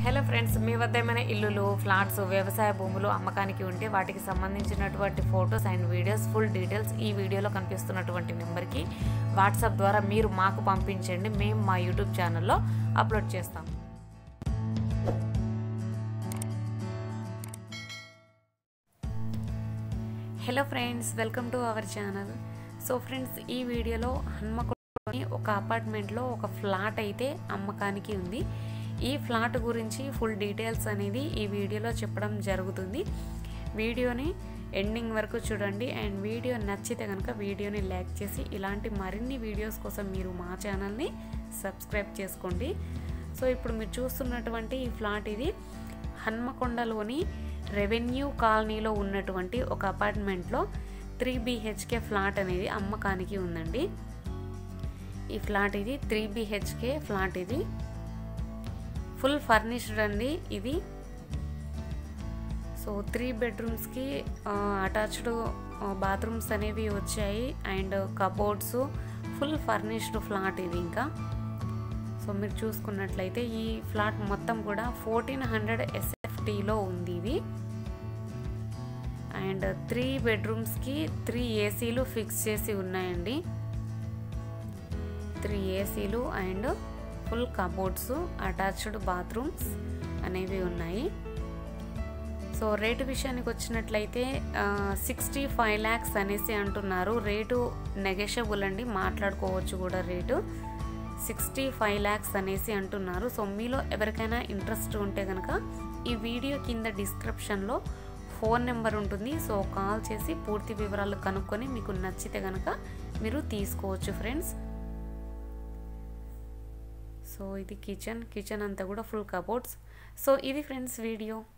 hello friends మీ వద్ద ఏమైనా ఇల్లులు ఫ్లాట్స్ వ్యవసాయ భూములు అమ్మకానికి ఉంటే వాటికి సంబంధించినటువంటి photos and videos full details ఈ వీడియోలో కనిపిస్తున్నటువంటి నెంబర్కి వాట్సాప్ ద్వారా మీరు మాకు పంపించండి మేము మా యూట్యూబ్ ఛానల్లో అప్లోడ్ చేస్తాం hello friends welcome to our channel so friends ఈ వీడియోలో హన్మకొండలోని ఒక అపార్ట్మెంట్లో ఒక ఫ్లాట్ అయితే అమ్మకానికి ఉంది ఈ ఫ్లాట్ గురించి ఫుల్ డీటెయిల్స్ అనేది ఈ వీడియోలో చెప్పడం జరుగుతుంది వీడియోని ఎండింగ్ వరకు చూడండి అండ్ వీడియో నచ్చితే కనుక వీడియోని లైక్ చేసి ఇలాంటి మరిన్ని వీడియోస్ కోసం మీరు మా ఛానల్ని సబ్స్క్రైబ్ చేసుకోండి సో ఇప్పుడు మీరు చూస్తున్నటువంటి ఈ ఫ్లాట్ ఇది హన్మకొండలోని రెవెన్యూ కాలనీలో ఉన్నటువంటి ఒక అపార్ట్మెంట్లో త్రీ బిహెచ్కే ఫ్లాట్ అనేది అమ్మకానికి ఉందండి ఈ ఫ్లాట్ ఇది త్రీ బిహెచ్కే ఫ్లాట్ ఇది ఫుల్ ఫర్నిష్డ్ అండి ఇది సో త్రీ బెడ్రూమ్స్కి అటాచ్డ్ బాత్రూమ్స్ అనేవి వచ్చాయి and cupboards full furnished flat ఇది ఇంకా సో మీరు చూసుకున్నట్లయితే ఈ ఫ్లాట్ మొత్తం కూడా ఫోర్టీన్ హండ్రెడ్ ఎస్ఎఫ్టీలో ఉంది ఇది అండ్ త్రీ బెడ్రూమ్స్కి త్రీ ఏసీలు ఫిక్స్ చేసి ఉన్నాయండి త్రీ ఏసీలు and full cupboards attached bathrooms అనేవి ఉన్నాయి సో రేటు విషయానికి వచ్చినట్లయితే సిక్స్టీ ఫైవ్ ల్యాక్స్ అనేసి అంటున్నారు రేటు నెగెషబుల్ అండి మాట్లాడుకోవచ్చు కూడా రేటు సిక్స్టీ ఫైవ్ ల్యాక్స్ అనేసి అంటున్నారు సో మీలో ఎవరికైనా ఇంట్రెస్ట్ ఉంటే కనుక ఈ వీడియో కింద డిస్క్రిప్షన్లో ఫోన్ నెంబర్ ఉంటుంది సో కాల్ చేసి పూర్తి వివరాలు కనుక్కొని మీకు నచ్చితే కనుక మీరు తీసుకోవచ్చు ఫ్రెండ్స్ సో ఇది కిచెన్ కిచెన్ అంతా కూడా ఫుల్ కబోర్డ్స్ సో ఇది ఫ్రెండ్స్ వీడియో